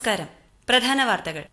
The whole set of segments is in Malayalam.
നമസ്കാരം പ്രധാന വാർത്തകൾ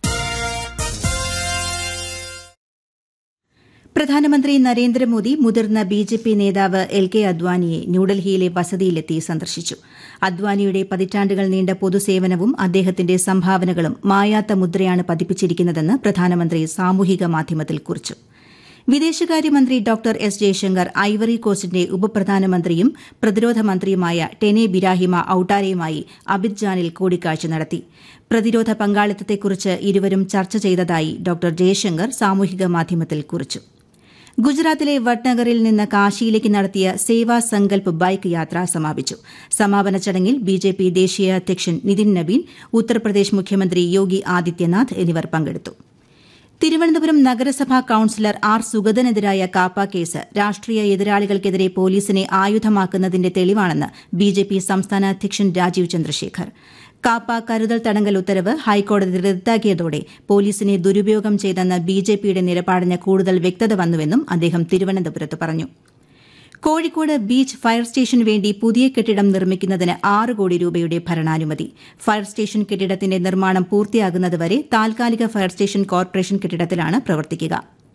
പ്രധാനമന്ത്രി നരേന്ദ്രമോദി മുതിർന്ന ബി ജെ പി നേതാവ് എൽ കെ അദ്വാനിയെ ന്യൂഡൽഹിയിലെ വസതിയിലെത്തി സന്ദർശിച്ചു അദ്വാനിയുടെ പതിറ്റാണ്ടുകൾ നീണ്ട പൊതുസേവനവും അദ്ദേഹത്തിന്റെ സംഭാവനകളും മായാത്ത മുദ്രയാണ് പതിപ്പിച്ചിരിക്കുന്നതെന്ന് പ്രധാനമന്ത്രി സാമൂഹിക മാധ്യമത്തിൽ കുറിച്ചു വിദേശകാര്യമന്ത്രി ഡോക്ടർ എസ് ജയശങ്കർ ഐവറി കോസ്റ്റിന്റെ ഉപപ്രധാനമന്ത്രിയും പ്രതിരോധ മന്ത്രിയുമായ ടെനെ ബിരാഹിമ ഔട്ടാരയുമായി അബിദ്ജാനിൽ കൂടിക്കാഴ്ച നടത്തി പ്രതിരോധ പങ്കാളിത്തത്തെക്കുറിച്ച് ഇരുവരും ചർച്ച ചെയ്തതായി ഡോക്ടർ ജയശങ്കർ സാമൂഹിക മാധ്യമത്തിൽ കുറിച്ചു ഗുജറാത്തിലെ വട്നഗറിൽ നിന്ന് കാശിയിലേക്ക് നടത്തിയ സേവാ സങ്കൽപ് ബൈക്ക് യാത്ര സമാപിച്ചു സമാപന ചടങ്ങിൽ ബിജെപി ദേശീയ അധ്യക്ഷൻ നിതിൻ നബീൻ ഉത്തർപ്രദേശ് മുഖ്യമന്ത്രി യോഗി ആദിത്യനാഥ് എന്നിവർ പങ്കെടുത്തു തിരുവനന്തപുരം നഗരസഭാ കൌൺസിലർ ആർ സുഗതനെതിരായ കാപ്പ കേസ് രാഷ്ട്രീയ എതിരാളികൾക്കെതിരെ പോലീസിനെ ആയുധമാക്കുന്നതിന്റെ തെളിവാണെന്ന് ബിജെപി സംസ്ഥാന അധ്യക്ഷൻ രാജീവ് ചന്ദ്രശേഖർ കാപ്പ കരുതൽ തടങ്കൽ ഉത്തരവ് ഹൈക്കോടതി റദ്ദാക്കിയതോടെ പോലീസിനെ ദുരുപയോഗം ചെയ്തെന്ന ബിജെപിയുടെ നിലപാടിന് കൂടുതൽ വ്യക്തത വന്നുവെന്നും അദ്ദേഹം തിരുവനന്തപുരത്ത് പറഞ്ഞു കോഴിക്കോട് ബീച്ച് ഫയർ സ്റ്റേഷന് വേണ്ടി പുതിയ കെട്ടിടം നിർമ്മിക്കുന്നതിന് ആറ് കോടി രൂപയുടെ ഭരണാനുമതി ഫയർ സ്റ്റേഷൻ കെട്ടിടത്തിന്റെ നിർമ്മാണം പൂർത്തിയാകുന്നതുവരെ താൽക്കാലിക ഫയർ സ്റ്റേഷൻ കോർപ്പറേഷൻ കെട്ടിടത്തിലാണ് പ്രവർത്തിക്കുക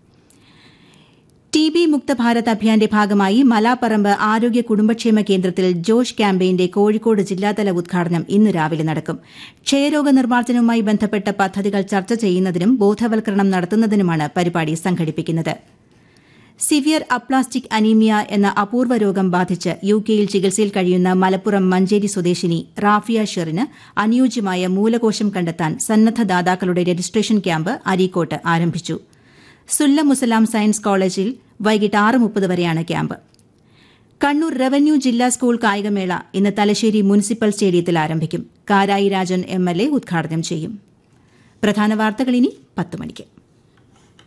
ടി ബി മുക്ത ഭാരത് അഭിയാന്റെ ഭാഗമായി മലാപ്പറമ്പ് ആരോഗ്യ കുടുംബക്ഷേമ കേന്ദ്രത്തിൽ ജോഷ് ക്യാമ്പയിന്റെ കോഴിക്കോട് ജില്ലാതല ഉദ്ഘാടനം ഇന്ന് രാവിലെ നടക്കും ക്ഷയരോഗ നിർമ്മാർജ്ജനവുമായി ബന്ധപ്പെട്ട പദ്ധതികൾ ചർച്ച ചെയ്യുന്നതിനും ബോധവൽക്കരണം നടത്തുന്നതിനുമാണ് പരിപാടി സംഘടിപ്പിക്കുന്നത് സിവിയർ അപ്ലാസ്റ്റിക് അനീമിയ എന്ന അപൂർവ രോഗം ബാധിച്ച് യു കെയിൽ ചികിത്സയിൽ കഴിയുന്ന മലപ്പുറം മഞ്ചേരി സ്വദേശിനി റാഫിയ ഷെറിന് അനുയോജ്യമായ മൂലകോശം കണ്ടെത്താൻ സന്നദ്ധ ദാതാക്കളുടെ രജിസ്ട്രേഷൻ ക്യാമ്പ് അരീക്കോട്ട് ആരംഭിച്ചു സുല്ല മുസലാം സയൻസ് കോളേജിൽ വൈകിട്ട് ആറ് മുപ്പത് വരെയാണ് ക്യാമ്പ് കണ്ണൂർ റവന്യൂ ജില്ലാ സ്കൂൾ കായികമേള ഇന്ന് തലശ്ശേരി മുനിസിപ്പൽ സ്റ്റേഡിയത്തിൽ ആരംഭിക്കും Karayi Rajan M L A ഉദ്ഘാടനം ചെയ്യും പ്രധാന വാർത്തകൾ ഇനി പത്ത് മണിക്ക്